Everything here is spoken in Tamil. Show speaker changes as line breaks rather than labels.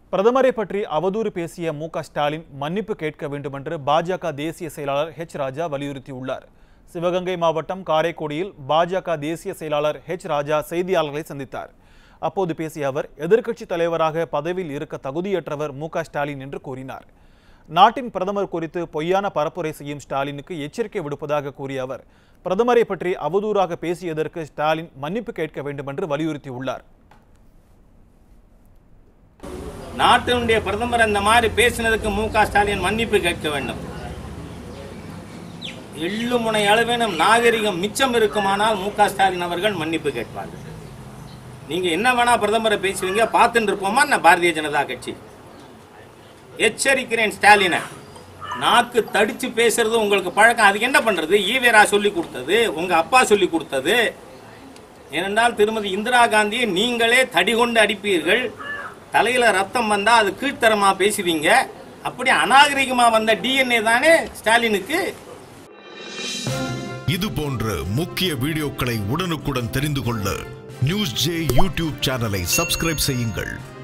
பிரதமரை பற்றி அவதூறு பேசிய மு க ஸ்டாலின் மன்னிப்பு கேட்க வேண்டுமென்று பாஜக தேசிய செயலாளர் ஹெச் ராஜா வலியுறுத்தியுள்ளார் சிவகங்கை மாவட்டம் காரைக்குடியில் பாஜக தேசிய செயலாளர் ஹெச் ராஜா செய்தியாளர்களை சந்தித்தார் அப்போது பேசிய அவர் எதிர்க்கட்சித் தலைவராக பதவியில் இருக்க தகுதியற்றவர் மு க ஸ்டாலின் என்று கூறினார் நாட்டின் பிரதமர் குறித்து பொய்யான பரப்புரை செய்யும் ஸ்டாலினுக்கு எச்சரிக்கை விடுப்பதாக கூறிய அவர் பிரதமரை பற்றி அவதூறாக பேசியதற்கு ஸ்டாலின் மன்னிப்பு கேட்க வேண்டுமென்று வலியுறுத்தியுள்ளார்
நாட்டினுடைய பிரதமர் அந்த மாதிரி பேசினதுக்கு மு க ஸ்டாலின் மன்னிப்பு கேட்க வேண்டும் எள்ளு முனை அளவேனும் நாகரிகம் மிச்சம் இருக்குமானால் மு க ஸ்டாலின் அவர்கள் மன்னிப்பு கேட்பார்கள் நீங்க என்ன வேணா பிரதமரை பேசுவீங்க பார்த்துட்டு இருப்போமா நான் பாரதிய ஜனதா கட்சி எச்சரிக்கிறேன் ஸ்டாலினை நாக்கு தடிச்சு பேசுறது உங்களுக்கு பழக்கம் அதுக்கு என்ன பண்றது ஈவேரா சொல்லி கொடுத்தது உங்க அப்பா சொல்லி கொடுத்தது ஏனென்றால் திருமதி இந்திரா காந்தியை நீங்களே தடி கொண்டு அடிப்பீர்கள் தலையில ரத்தம் வந்தா அது கீழ்த்தரமா பேசுவீங்க அப்படி அநாகரிகமா வந்த டிஎன்ஏ தானே ஸ்டாலினுக்கு
இது போன்ற முக்கிய வீடியோக்களை உடனுக்குடன் தெரிந்து கொள்ள நியூஸ் ஜே யூடியூப் சேனலை சப்ஸ்கிரைப் செய்யுங்கள்